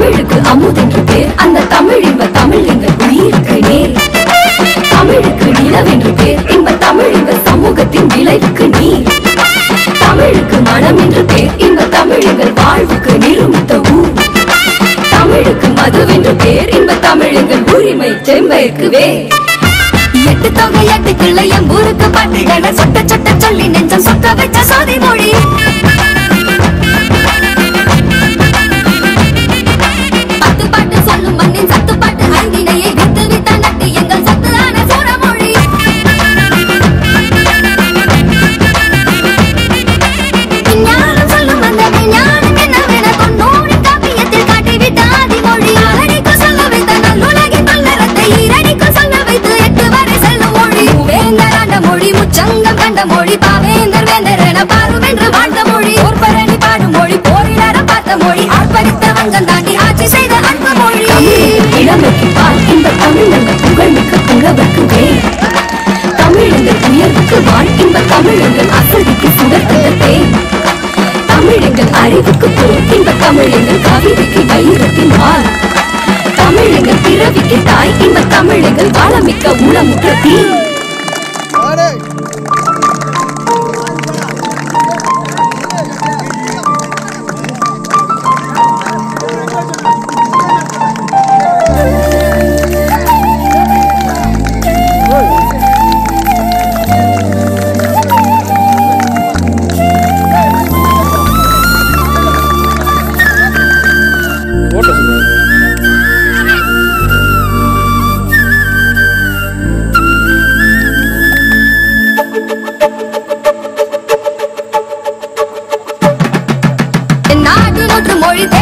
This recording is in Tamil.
தமிழுக்கு அமுதென்று பேர் அந்த தமிழ் இன்ப தமிழ் எங்கள் உயிருக்கு நேர் தமிழுக்கு நிலவென்று பேர் இன்ப தமிழ் இன்ப சமூகத்தின் விளைவுக்கு நீர் தமிழுக்கு மனம் என்று பேர் இன்ப தமிழ் எங்கள் வாழ்வுக்கு நிருமித்த ஊர் தமிழுக்கு மதுவென்று பேர் இன்ப தமிழ் எங்கள் உரிமை செம்பயிற்கு வேர் எட்டு தொகை எட்டு கிள்ளை எம்பூருக்கு பாட்டுகளை சொட்ட சொட்ட சொல்லி நெஞ்சம் சொக்க வச்ச சாதி மொழி பத்து பாட்டு சொல்லும் மண்ணின் சத்து பாட்டு ஐந்தினையை வித்து வித்த நட்டு எங்கள் சத்து ஆன சோழமொழி விஞ்ஞானம் சொல்லும் அந்த விஞ்ஞானம் என்னவென தொண்ணூறு காப்பியத்தில் காட்டிவிட்ட ஆதிமொழி அடிக்கு சொல்ல வைத்த நல்லுலகின் பல்லறத்தை ஈரடிக்கு சொல்ல வைத்து எட்டு வரை செல்லும் மொழி வேந்தராண்ட மொழி முச்சங்கம் கண்ட மொழி பாவேந்தர் வேந்தர் என பாருவென்று வாழ்ந்த மொழி போர்பரணி பாடும் மொழி போரிடர பார்த்த மொழி ஆர்ப்பரித்த வங்கம் தாண்டி ஆட்சி செய்த அன்பு மொழி இளமைக்கு பால் இந்த தமிழ் அந்த புகழ்மிக்க புலவர்க்கு வேர் தமிழெங்கள் உயர்வுக்கு வாழ் இன்ப தமிழெங்கள் அசதிக்கு சுடர்த்ததே தமிழெங்கள் அறிவுக்கு போர் இன்ப தமிழெங்கள் கவிதைக்கு வைரத்தின் வாள் தமிழெங்கள் பிறவிக்கு தாய் இன்ப தமிழெங்கள் வாழமிக்க உளமுற்ற தீ நாடு நூற்று மொழி